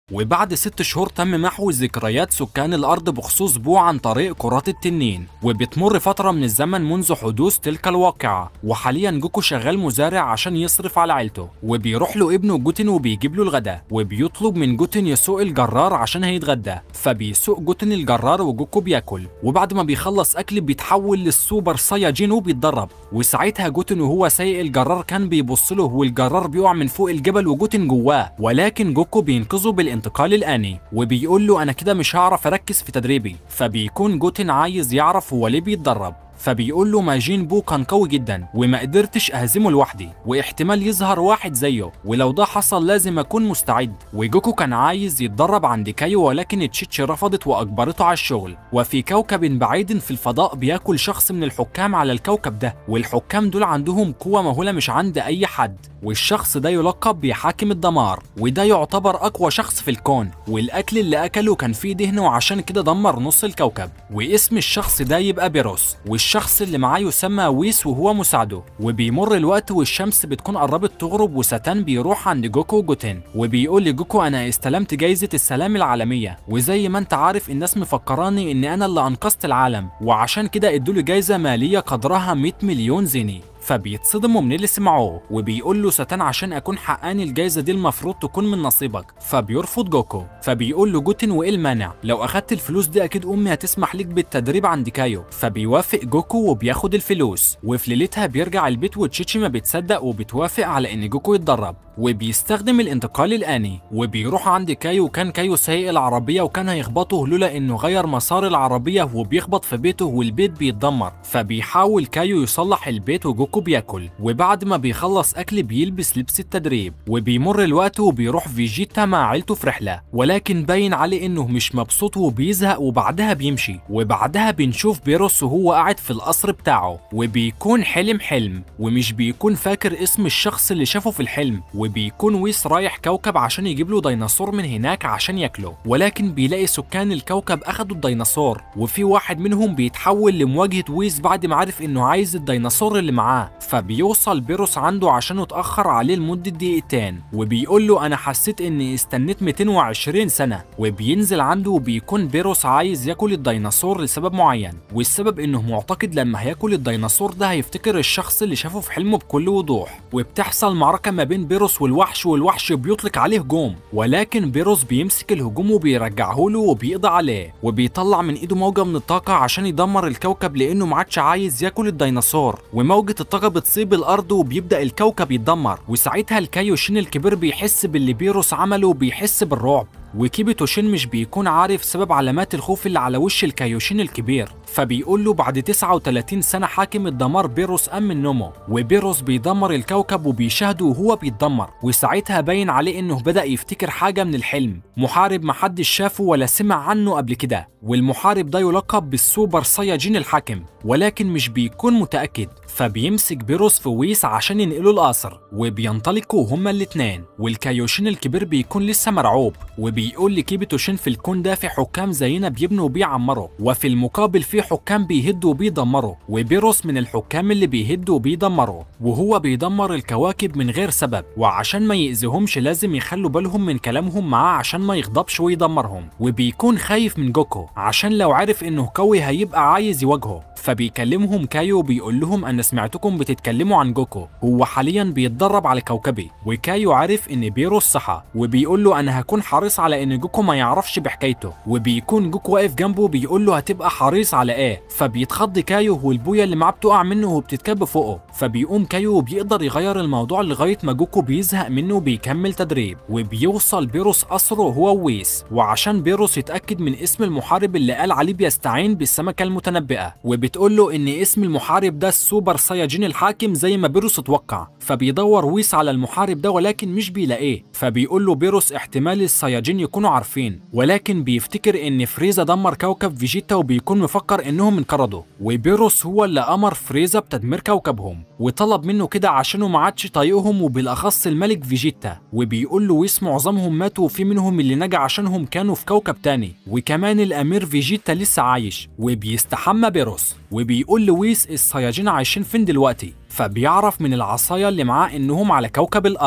وبعد ست شهور تم محو ذكريات سكان الأرض بخصوص بو عن طريق كرات التنين وبتمر فترة من الزمن منذ حدوث تلك الواقعة وحاليا جوكو شغال مزارع عشان يصرف على عيلته وبيروح له ابنه جوتن وبيجيب له الغداء وبيطلب من جوتن يسوق الجرار عشان هيتغدى فبيسوق جوتن الجرار وجوكو بياكل وبعد ما بيخلص أكل بيتحول للسوبر ساياجين وبيتدرب وساعتها جوتن وهو سايق الجرار كان بيبص له والجرار بيقع من فوق الجبل وجوتن جواه ولكن جوكو بينقذه بالانتقال الآني وبيقول له أنا كده مش هعرف أركز في تدريبي فبيكون جوتن عايز يعرف هو ليه بيتدرب فبيقول له ماجين بو كان قوي جدا وما قدرتش اهزمه لوحدي واحتمال يظهر واحد زيه ولو ده حصل لازم اكون مستعد وجوكو كان عايز يتدرب عند كايو ولكن تشيتش رفضت واجبرته على الشغل وفي كوكب بعيد في الفضاء بياكل شخص من الحكام على الكوكب ده والحكام دول عندهم قوة مهولة مش عند اي حد والشخص ده يلقب بحاكم الدمار وده يعتبر اقوى شخص في الكون والاكل اللي اكله كان فيه دهن وعشان كده دمر نص الكوكب واسم الشخص ده يبقى بيروس والشخص اللي معاه يسمى ويس وهو مساعده وبيمر الوقت والشمس بتكون قربت تغرب وساتان بيروح عند جوكو وجوتين وبيقول لجوكو انا استلمت جايزة السلام العالمية وزي ما انت عارف الناس مفكراني ان انا اللي انقذت العالم وعشان كده ادوله جايزة مالية قدرها 100 مليون زيني فبيتصدموا من اللي سمعوه وبيقول له ساتان عشان اكون حقاني الجايزه دي المفروض تكون من نصيبك فبيرفض جوكو فبيقول له جوتن وايه المانع لو اخدت الفلوس دي اكيد امي هتسمح ليك بالتدريب عند كايو فبيوافق جوكو وبياخد الفلوس وفي ليلتها بيرجع البيت وتشيتشي ما بتصدق وبتوافق على ان جوكو يتدرب وبيستخدم الانتقال الآني وبيروح عند كايو وكان كايو سايق العربية وكان هيخبطه لولا انه غير مسار العربية وبيخبط في بيته والبيت بيتدمر فبيحاول كايو يصلح البيت وجوكو بياكل وبعد ما بيخلص اكل بيلبس لبس التدريب وبيمر الوقت وبيروح فيجيتا مع عيلته في رحلة ولكن باين عليه انه مش مبسوط وبيزهق وبعدها بيمشي وبعدها بنشوف بيروس وهو قاعد في القصر بتاعه وبيكون حلم حلم ومش بيكون فاكر اسم الشخص اللي شافه في الحلم وبيكون ويس رايح كوكب عشان يجيب له ديناصور من هناك عشان ياكله ولكن بيلاقي سكان الكوكب اخدوا الديناصور وفي واحد منهم بيتحول لمواجهة ويس بعد ما عرف انه عايز الديناصور اللي معاه فبيوصل بيروس عنده عشان اتأخر عليه لمدة دقيقتين وبيقول له انا حسيت اني استنيت 220 سنة وبينزل عنده وبيكون بيروس عايز ياكل الديناصور لسبب معين والسبب انه معتقد لما هياكل الديناصور ده هيفتكر الشخص اللي شافه في حلمه بكل وضوح وبتحصل معركة ما بين بيروس والوحش والوحش بيطلق عليه هجوم ولكن بيروس بيمسك الهجوم وبيرجعه له وبيقضي عليه وبيطلع من ايده موجة من الطاقة عشان يدمر الكوكب لانه ما عادش عايز ياكل الديناصور وموجة الطاقة بتصيب الارض وبيبدا الكوكب يتدمر وساعتها الكايوشين الكبير بيحس باللي بيروس عمله وبيحس بالرعب وكيبي توشين مش بيكون عارف سبب علامات الخوف اللي على وش الكايوشين الكبير فبيقول له بعد 39 سنة حاكم الدمار بيروس قام من نومه وبيروس بيدمر الكوكب وبيشاهده وهو بيتدمر وساعتها باين عليه انه بدأ يفتكر حاجة من الحلم محارب محدش شافه ولا سمع عنه قبل كده والمحارب ده يلقب بالسوبر ساياجين الحاكم ولكن مش بيكون متأكد فبيمسك بيروس في ويس عشان ينقله القصر وبينطلقوا هما الاتنين والكايوشين الكبير بيكون لسه مرعوب وبيقول لكيبي توشين في الكون ده في حكام زينا بيبنوا وبيعمروا وفي المقابل في حكام بيهدوا وبيدمروا وبيروس من الحكام اللي بيهدوا وبيدمروا وهو بيدمر الكواكب من غير سبب وعشان ما يأذيهمش لازم يخلوا بالهم من كلامهم معاه عشان ما يغضبش ويدمرهم وبيكون خايف من جوكو عشان لو عرف انه قوي هيبقى عايز يواجهه فبيكلمهم كايو وبيقول لهم انا سمعتكم بتتكلموا عن جوكو هو حاليا بيتدرب على كوكبي وكايو عارف ان بيروس صحى وبيقول له انا هكون حريص على ان جوكو ما يعرفش بحكايته وبيكون جوكو واقف جنبه بيقول له هتبقى حريص على ايه فبيتخض كايو والبويه اللي معاه بتقع منه وبتتكب فوقه فبيقوم كايو وبيقدر يغير الموضوع لغايه ما جوكو بيزهق منه وبيكمل تدريب وبيوصل بيروس قصره هو ويس وعشان بيروس يتاكد من اسم المحارب اللي قال عليه بيستعين بالسمكه المتنبئه وبتقول له ان اسم المحارب ده السوبر ساياجين الحاكم زي ما بيروس اتوقع فبيدور ويس على المحارب ده ولكن مش بيلاقيه فبيقول له بيروس احتمال الساياجين يكونوا عارفين ولكن بيفتكر ان فريزا دمر كوكب فيجيتا وبيكون مفكر انهم انقرضوا وبيروس هو اللي امر فريزا بتدمير كوكبهم وطلب منه كده عشانه ما عادش طايقهم وبالاخص الملك فيجيتا وبيقول له ويس معظمهم ماتوا وفي منهم اللي نجا عشانهم كانوا في كوكب تاني وكمان الامير فيجيتا لسه عايش وبيستحمى بيروس وبيقول لويس الصياجين عايشين فين دلوقتي فبيعرف من العصاية اللي معاه انهم على كوكب الارض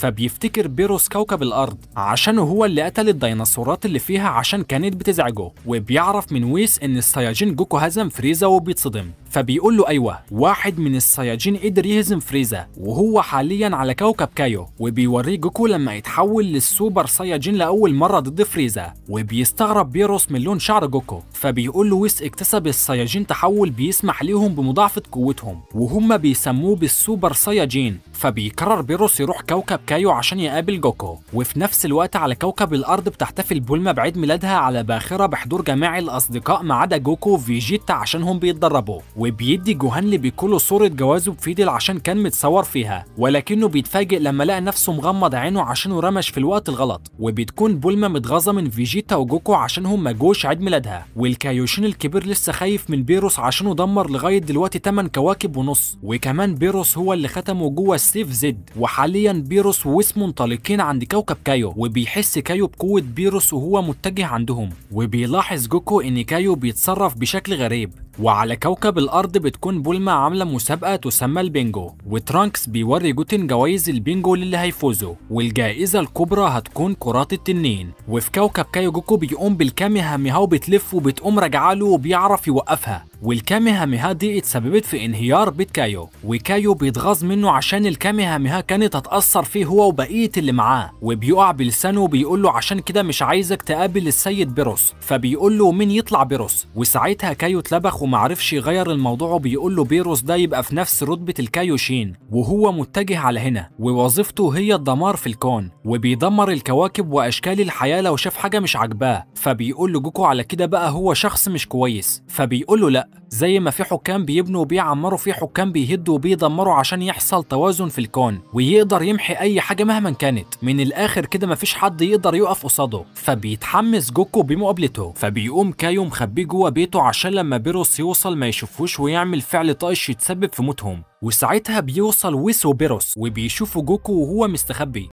فبيفتكر بيروس كوكب الارض عشان هو اللي قتل الديناصورات اللي فيها عشان كانت بتزعجه وبيعرف من ويس ان السياجين جوكو هزم فريزا وبيتصدم فبيقول له ايوه واحد من الصيادين قدر يهزم فريزا وهو حاليا على كوكب كايو وبيوريه جوكو لما يتحول للسوبر صيادين لاول مره ضد فريزا وبيستغرب بيروس من لون شعر جوكو فبيقول له ويس اكتسب الصيادين تحول بيسمح ليهم بمضاعفه قوتهم وهم بيسموه بالسوبر صيادين فبيقرر بيروس يروح كوكب كايو عشان يقابل جوكو وفي نفس الوقت على كوكب الارض بتحتفل بولما بعيد ميلادها على باخره بحضور جميع الاصدقاء ما عدا جوكو وفيجيتا عشانهم بيتدربوا وبيدي جوهان لبيكولو صورة جوازه بفيدل عشان كان متصور فيها ولكنه بيتفاجئ لما لقى نفسه مغمض عينه عشانه رمش في الوقت الغلط وبتكون بولما متغاظة من فيجيتا وجوكو عشانهم ما جوش عيد ميلادها والكايوشين الكبير لسه خايف من بيروس عشانه دمر لغاية دلوقتي 8 كواكب ونص وكمان بيروس هو اللي ختمه جوه السيف زد وحاليا بيروس وويس منطلقين عند كوكب كايو وبيحس كايو بقوة بيروس وهو متجه عندهم وبيلاحظ جوكو ان كايو بيتصرف بشكل غريب وعلى كوكب الأرض بتكون بولما عاملة مسابقة تسمى البينجو وترانكس بيوري جوتن جوائز البينجو للي هيفوزوا والجائزة الكبرى هتكون كرات التنين وفي كوكب كايو جوكو بيقوم بالكاميهاميها وبتلف وبتقوم راجعاله وبيعرف يوقفها والكاميهاميها دي اتسببت في انهيار بيت كايو وكايو بيتغاظ منه عشان الكاميهاميها كانت هتأثر فيه هو وبقية اللي معاه وبيقع بلسانه وبيقول له عشان كده مش عايزك تقابل السيد بيروس فبيقول له مين يطلع بيروس وساعتها كايو اتلبخ ومعرفش يغير الموضوع وبيقول له بيروس ده يبقى في نفس رتبة الكايوشين وهو متجه على هنا ووظيفته هي الدمار في الكون وبيدمر الكواكب واشكال الحياة لو شاف حاجة مش عاجباه فبيقول له جوكو على كده بقى هو شخص مش كويس فبيقول له لا زي ما في حكام بيبنوا وبيعمروا في حكام بيهدوا وبيدمروا عشان يحصل توازن في الكون ويقدر يمحي اي حاجه مهما كانت من الاخر كده مفيش حد يقدر يقف قصاده فبيتحمس جوكو بمقابلته فبيقوم كايو مخبيه جوه بيته عشان لما بيروس يوصل ما يشوفوش ويعمل فعل طائش يتسبب في موتهم وساعتها بيوصل ويس وبيروس وبيشوفوا جوكو وهو مستخبي